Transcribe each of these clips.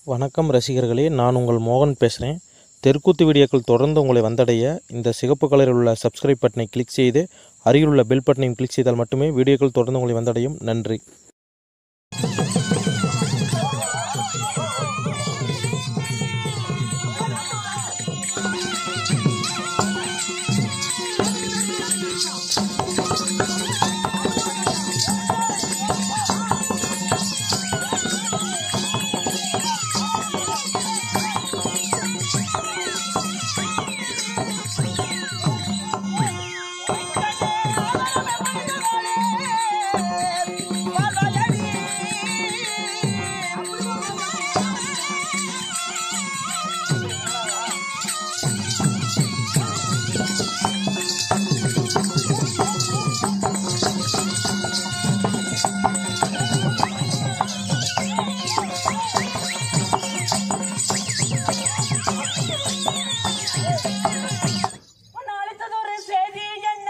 வணக்கம் ரசிகர்களே நான் உங்கள் மோகன் பேசுகிறேன் தெற்குத்து வீடியோக்கள் தொடர்ந்து உங்களை வந்தடைய இந்த சிகப்பு கலரில் உள்ள சப்ஸ்கிரைப் பட்டனை கிளிக் செய்து அருகில் உள்ள பெல் பட்டனையும் கிளிக் செய்தால் மட்டுமே வீடியோக்கள் தொடர்ந்து உங்களை வந்தடையும் நன்றி உன்னை அழைத்ததொரு செய்தி என்ன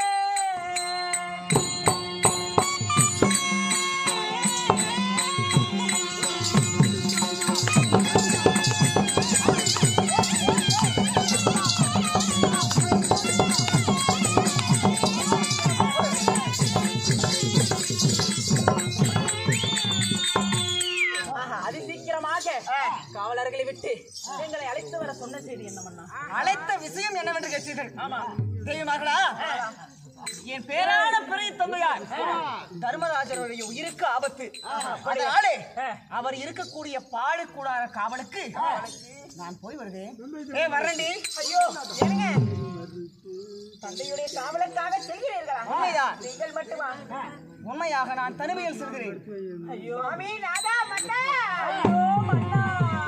ஆஹா, அதி சீக்கிரமாக காவலர்களை விட்டு எங்களை அழைத்து வர சொன்ன செய்தி என்ன பண்ணா அழைத்த விஷயம் என்னவென்று கேட்டீர்கள் ஆமா தெரியுமார்களா என் பேரான பிறை தந்தையார் தர்மராஜருடைய உயிருக்கு ஆபத்து அதனாலே அவர் இருக்கக்கூடிய பாடு கூடார காவலுக்கு நான் போய் வருகிறேன் ஏ வரேன்டி ஐயோ ஏனுங்க தந்தையுடைய காவலுக்காக செல்கிறீர்களா உண்மைதான். நீங்கள் மட்டுமா உண்மையாக நான் தனிமையில் செல்கிறேன் ஐயோ மாமி நாதா மன்னா ஐயோ மன்னா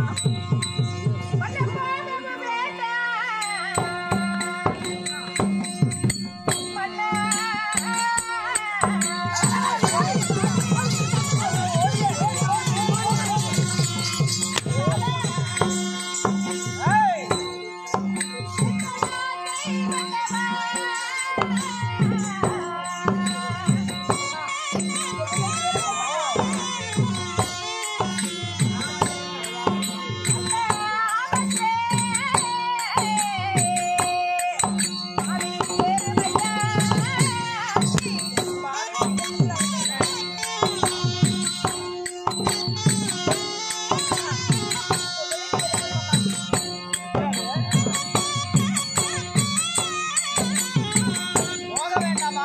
மன்னா போக வேண்டாம் மன்னா போக வேண்டாமா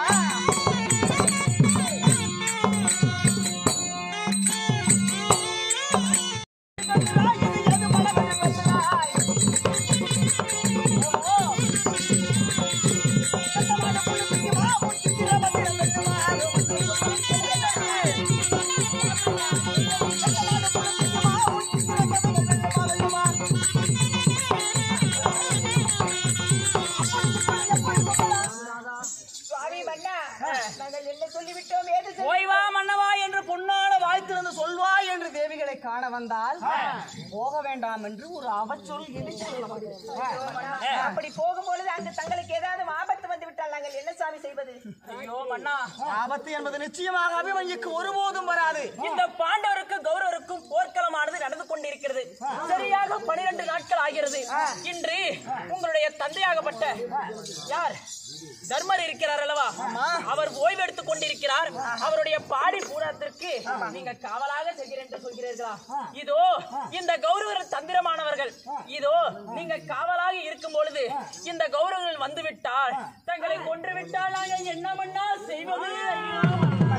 சுவாமி மன்னா நாங்கள் என்ன சொல்லிவிட்டோம் ஏது சொல்லி- போய் வா மன்னவா என்று பொன்னான வாழ்த்திருந்து சொல்வாய் என்று தேவிகளை காண வந்தால் போக வேண்டாம் என்று ஒரு அவச்சொல் இடித்து அப்படி போகும்பொழுது அங்கு தங்களுக்கு ஏதாவது ஆபத்து வந்து விட்டால் நாங்கள் என்ன சாமி செய்வது ஐயோ மன்னா ஆபத்து என்பது நிச்சயமாக அபிமன்யுக்கு ஒருபோதும் வராது இந்த பாண்டவருக்கும் கௌரவருக்கும் போர்க்களமானது நடந்து கொண்டிருக்கிறது சரியாக பனிரெண்டு நாட்கள் ஆகிறது இன்று உங்களுடைய தந்தையாகப்பட்ட யார் தர்மர் இருக்கிறார் அல்லவா அவர் ஓய்வு எடுத்துக் கொண்டிருக்கிறார் அவருடைய பாடி பூராத்திற்கு நீங்க காவலாக செல்கிறேன் என்று சொல்கிறீர்களா இதோ இந்த கௌரவர் தந்திரமானவர்கள் இதோ நீங்க காவலாக இருக்கும் பொழுது இந்த கௌரவர்கள் வந்து விட்டால் தங்களை கொன்று விட்டால் நாங்கள் என்ன பண்ணா செய்வது ஐயோ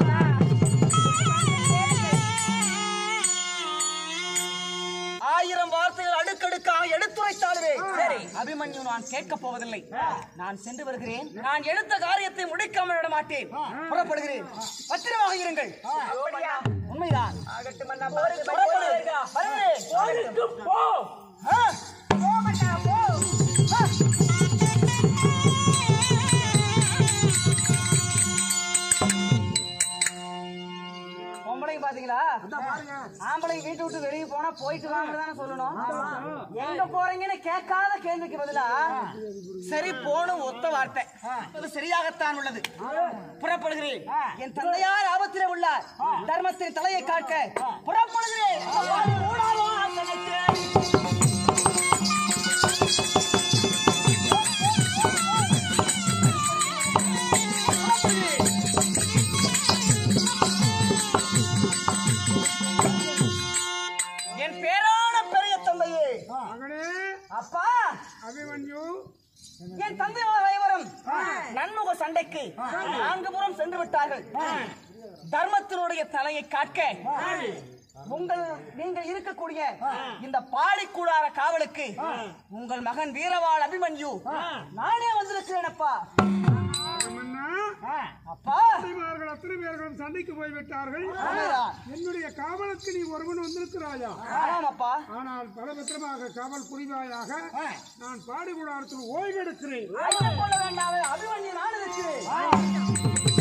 ஆயிரம் வார்த்தைகள் அடுக்கடுக்காக எடுத்துரைத்தாலுமே சரி அபிமன்யு நான் கேட்கப் போவதில்லை நான் சென்று வருகிறேன் நான் எடுத்த காரியத்தை முடிக்காமல் விட மாட்டேன் புறப்படுகிறேன் பத்திரமாக இருங்கள் அப்படியா? உண்மைதான் ஆகட்டும் மன்னா, போருக்கு புறப்படு. வருகிறேன். வருகிறேன். போருக்கு போ ஆ, போ மன்னா, போ. பொம்பளைங்க பாத்தீங்களா ஆம்பளைங்க வீட்டு விட்டு வெளியே போனா போயிட்டு வாங்க தானே சொல்லணும் எங்க போறீங்கன்னு கேட்காத கேள்விக்கு பதிலா சரி போணும் ஒத்த வார்த்தை அது சரியாகத்தான் உள்ளது புறப்படுகிறேன் என் தந்தையார் ஆபத்திலே உள்ளார் தர்மத்தின் தலையை காக்க புறப்படுகிறேன் கூடாதோ அந்த என் பேரான பெரிய தந்தையே மகனே அப்பா அபிமன்யு என் தந்தை அனைவரும் நன்முக சண்டைக்கு நான்கு புறம் சென்று விட்டார்கள் தர்மத்தினுடைய தலையை காக்க உங்கள் நீங்கள் இருக்கக்கூடிய இந்த பாடிக்கூடார காவலுக்கு உங்கள் மகன் வீரவாள் அபிமன்யு நானே வந்திருக்கிறேன் அப்பா மன்னா அப்பா இவர்கள் அத்தனை பேர்களும் சண்டைக்கு போய்விட்டார்கள் ஆமாம். என்னுடைய காவலுக்கு நீ ஒருவன் வந்திருக்கிறாயா ஆமாம் அப்பா ஆனால் பலபத்திரமாக காவல் புரிவாயாக நான் பாடிகுடாரத்தில் ஓய்வெடுக்கிறேன் ஐயம் கொள்ள வேண்டாம் அபிமன்யு நான் இருக்கிறேன்